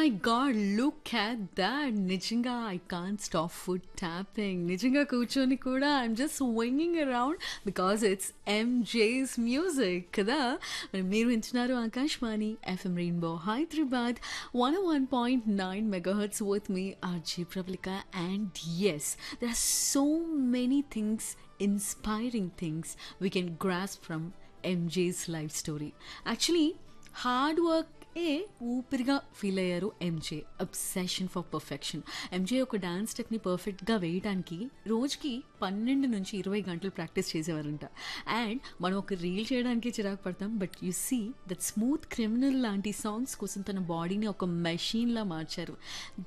my god look at that నిజంగా I can stop foot tapping నిజంగా కూర్చొని కూడా I'm just swinging around because it's MJ's music కదా మరి మీరు వింటున్నారు Akashvani FM rainbow Hyderabad one one point nine megahertz with మీ RJ Prabalika and yes there are so many things inspiring things we can grasp from MJ's life story actually hard work ఏ ఊపిరిగా feel అయ్యారు MJ obsession for perfection MJ ఒక dance stepney పర్ఫెక్ట్గా వేయడానికి రోజుకి పన్నెండు నుంచి ఇరవై గంటలు ప్రాక్టీస్ చేసేవారంట అండ్ మనం ఒక రీల్ చేయడానికి చిరాకు పడతాం but you see that Smooth Criminal లాంటి సాంగ్స్ కోసం తన బాడీని ఒక మెషిన్లా మార్చారు